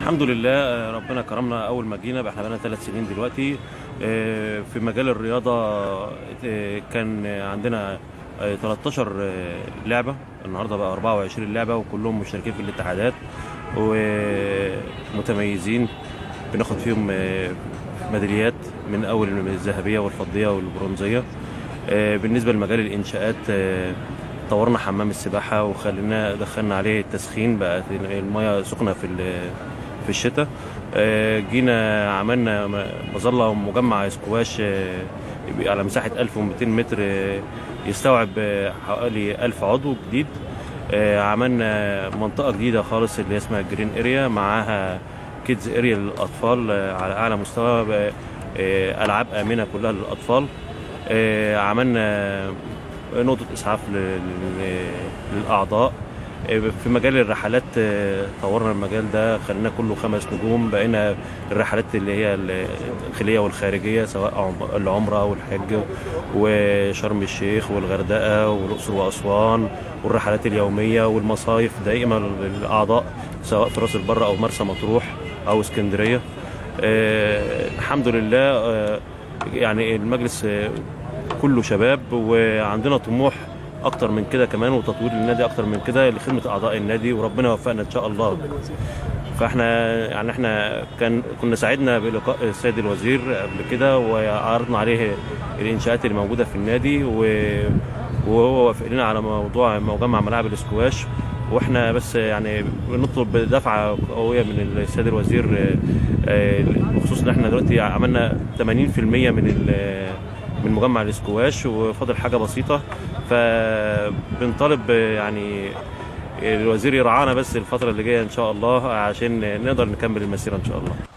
الحمد لله آه، ربنا كرمنا اول ما جينا بقى احنا بقالنا ثلاث سنين دلوقتي آه، في مجال الرياضه آه، كان عندنا آه، 13 آه، لعبه النهارده بقى 24 لعبه وكلهم مشتركين في الاتحادات ومتميزين بناخد فيهم آه، ميداليات من اول الذهبيه والفضيه والبرونزيه آه، بالنسبه لمجال الانشاءات آه، طورنا حمام السباحه وخلينا دخلنا عليه التسخين بقت الميه سخنه في ال- في الشتاء آه، جينا عملنا م- مظله مجمع سكواش آه، بيبقى على مساحه 1200 متر آه، يستوعب آه، حوالي 1000 عضو جديد آه، عملنا منطقه جديده خالص اللي اسمها جرين اريا معاها كيدز اريا للاطفال آه، على اعلى مستوى آه، آه، العاب امنه كلها للاطفال آه، عملنا نقطة إسعاف ل- ل- للأعضاء آه، في مجال الرحلات آه، طورنا المجال ده خلينا كله خمس نجوم بقينا الرحلات اللي هي ال- الداخلية والخارجية سواء عم- العمرة والحج وشرم الشيخ والغردقة والأقصر وأسوان والرحلات اليومية والمصايف دائما للأعضاء سواء في راس البر أو مرسى مطروح أو اسكندرية آه، الحمد لله آه، يعني المجلس آه، كله شباب وعندنا طموح اكتر من كده كمان وتطوير النادي اكتر من كده لخدمه اعضاء النادي وربنا يوفقنا ان شاء الله فاحنا يعني احنا كان كنا سعدنا بلقاء السيد الوزير قبل كده وعرضنا عليه الانشاءات اللي موجوده في النادي و- وهو وافق لنا على موضوع مجمع ملاعب الاسكواش واحنا بس يعني بنطلب دفعه قويه من السيد الوزير آه، آه، بخصوص ان احنا دلوقتي عملنا 80% من ال- من مجمع الاسكواش وفاضل حاجه بسيطه فبنطالب يعني الوزير يرعانا بس الفتره اللي جايه ان شاء الله عشان نقدر نكمل المسيره ان شاء الله